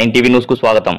nine TV news కు స్వాగతం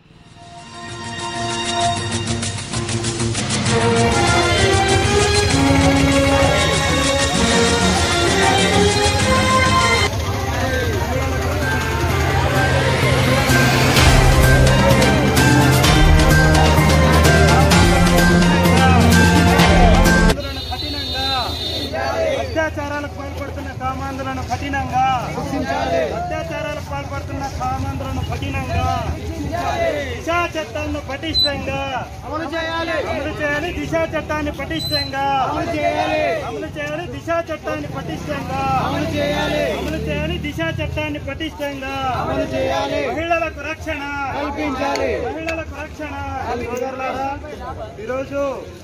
కామాంధులను కఠినంగా అత్యాచారాలకు పాల్పడుతున్న కామాంధులను కఠినంగా అత్యాచారాలకు పాల్పడుతున్న కామాంధులను కఠినంగా దిశా చట్టాన్ని పటిష్టంగా అమలు చేయాలి అమలు చేయాలి దిశా చట్టాన్ని పటిష్టంగా అమలు చేయాలి అమలు చేయాలి దిశా చట్టాన్ని పటిష్టంగా అమలు చేయాలి అమలు చేయాలి దిశా చట్టాన్ని పటిష్టంగా అమలు చేయాలి మహిళలకు రక్షణ కల్పించాలి మహిళలకు రక్షణ సోదరులారా ఈరోజు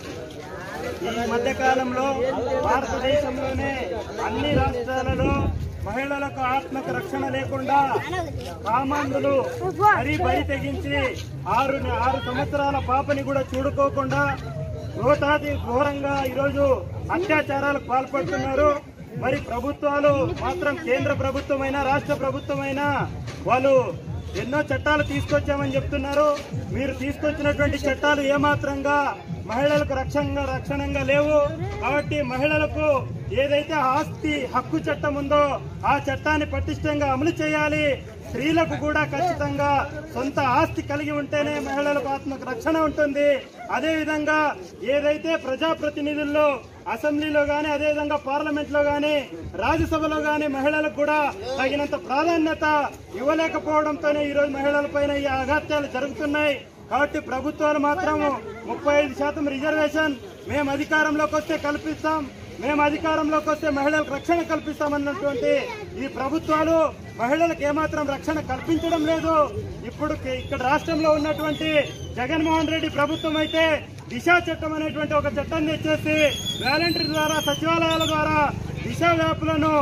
ఈ మధ్య కాలంలో భారతదేశంలోనే అన్ని రాష్ట్రాలలో మహిళలకు ఆత్మకు రక్షణ లేకుండా కామాంధులు మరీ బరి తెగించి ఆరు ఆరు సంవత్సరాల పాపని కూడా చూడుకోకుండా యువతాది ఘోరంగా ఈరోజు అత్యాచారాలకు పాల్పడుతున్నారు మరి ప్రభుత్వాలు మాత్రం కేంద్ర ప్రభుత్వమైనా రాష్ట్ర ప్రభుత్వమైనా వాళ్ళు ఎన్నో చట్టాలు తీసుకొచ్చామని చెప్తున్నారు మీరు తీసుకొచ్చినటువంటి చట్టాలు ఏమాత్రంగా మహిళలకు రక్షణగా రక్షణంగా లేవు కాబట్టి మహిళలకు ఏదైతే ఆస్తి హక్కు చట్టం ఉందో ఆ చట్టాన్ని పటిష్టంగా అమలు చేయాలి స్త్రీలకు కూడా ఖచ్చితంగా సొంత ఆస్తి కలిగి ఉంటేనే మహిళలకు ఆత్మకు రక్షణ ఉంటుంది అదే విధంగా ఏదైతే ప్రజాప్రతినిధుల్లో అసెంబ్లీలో గాని అదేవిధంగా పార్లమెంట్ లో గాని రాజ్యసభలో గాని మహిళలకు కూడా తగినంత ప్రాధాన్యత ఇవ్వలేకపోవడంతోనే ఈ రోజు మహిళలపైన ఈ అఘాత్యాలు జరుగుతున్నాయి కాబట్టి ప్రభుత్వాలు మాత్రం ముప్పై ఐదు శాతం రిజర్వేషన్ మేము అధికారంలోకి వస్తే కల్పిస్తాం మేము అధికారంలోకి వస్తే మహిళలకు రక్షణ కల్పిస్తామన్నటువంటి ఈ ప్రభుత్వాలు మహిళలకు ఏమాత్రం రక్షణ కల్పించడం లేదు ఇప్పుడు కే- ఇక్కడ రాష్ట్రంలో ఉన్నటువంటి జగన్మోహన్ రెడ్డి ప్రభుత్వం అయితే దిశా చట్టం అనేటువంటి ఒక చట్టాన్ని తెచ్చేసి వాలంటీర్ ద్వారా సచివాలయాల ద్వారా దిశ వ్యాపులను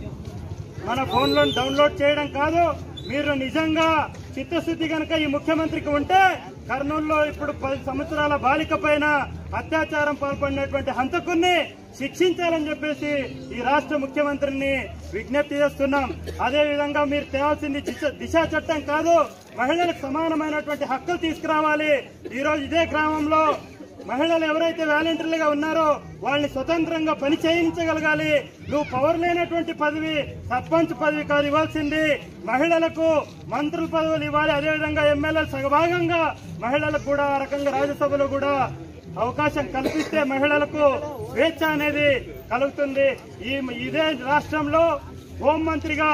మన ఫోన్లో డౌన్లోడ్ చేయడం కాదు మీరు నిజంగా చిత్తశుద్ధి కనుక ఈ ముఖ్యమంత్రికి ఉంటే కర్నూలులో ఇప్పుడు పది సంవత్సరాల బాలిక పైన అత్యాచారం పాల్పడినటువంటి హంతకుణ్ణి శిక్షించాలని చెప్పేసి ఈ రాష్ట్ర ముఖ్యమంత్రిని విజ్ఞప్తి చేస్తున్నాం అదే విధంగా మీరు తేవాల్సింది దిశ- దిశా చట్టం కాదు మహిళలకు సమానమైనటువంటి హక్కులు తీసుకురావాలి ఈ రోజు ఇదే గ్రామంలో మహిళలు ఎవరైతే వాలంటీర్లుగా ఉన్నారో వాళ్ళని స్వతంత్రంగా పని చేయించగలగాలి నువ్వు పవర్ లేనటువంటి పదవి సర్పంచ్ పదవి కాదు ఇవ్వాల్సింది మహిళలకు మంత్రుల పదవులు ఇవ్వాలి అదేవిధంగా ఎమ్మెల్యేలు సగభాగంగా మహిళలకు కూడా ఆ రకంగా రాజ్యసభలో కూడా అవకాశం కల్పిస్తే మహిళలకు స్వేచ్ఛ అనేది కలుగుతుంది ఈ ఇదే రాష్ట్రంలో హోంమంత్రిగా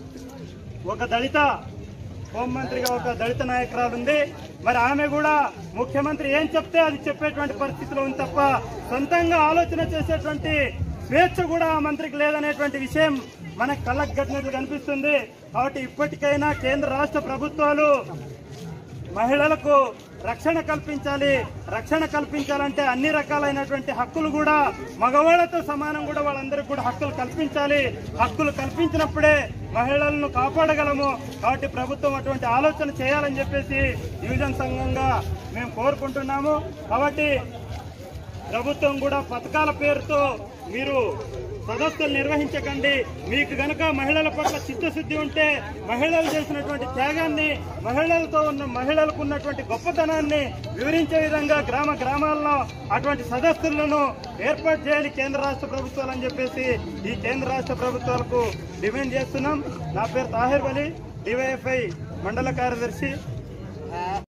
ఒక దళిత హోంమంత్రిగా ఒక దళిత నాయకురాలు ఉంది మరి ఆమె కూడా ముఖ్యమంత్రి ఏం చెప్తే అది చెప్పేటువంటి పరిస్థితిలో ఉంది తప్ప సొంతంగా ఆలోచన చేసేటువంటి స్వేచ్ఛ కూడా ఆ మంత్రికి లేదనేటువంటి విషయం మనకు కళ్ళకు కట్టినట్లు కనిపిస్తుంది కాబట్టి ఇప్పటికైనా కేంద్ర రాష్ట్ర ప్రభుత్వాలు మహిళలకు రక్షణ కల్పించాలి రక్షణ కల్పించాలంటే అన్ని రకాలైనటువంటి హక్కులు కూడా మగవాళ్లతో సమానం కూడా వాళ్ళందరికీ కూడా హక్కులు కల్పించాలి హక్కులు కల్పించినప్పుడే మహిళలను కాపాడగలము కాబట్టి ప్రభుత్వం అటువంటి ఆలోచన చేయాలని చెప్పేసి యువజన సంఘంగా మేము కోరుకుంటున్నాము కాబట్టి ప్రభుత్వం కూడా పథకాల పేరుతో మీరు సదస్సులు నిర్వహించకండి మీకు గనక మహిళల పట్ల చిత్తశుద్ధి ఉంటే మహిళలు చేసినటువంటి త్యాగాన్ని మహిళలతో ఉన్న మహిళలకు ఉన్నటువంటి గొప్పతనాన్ని వివరించే విధంగా గ్రామ గ్రామాల్లో అటువంటి సదస్సులను ఏర్పాటు చేయాలి కేంద్ర రాష్ట్ర ప్రభుత్వాలు అని చెప్పేసి ఈ కేంద్ర రాష్ట్ర ప్రభుత్వాలకు డిమాండ్ చేస్తున్నాం నా పేరు తాహిర్ అలీ డివైఎఫ్ఐ మండల కార్యదర్శి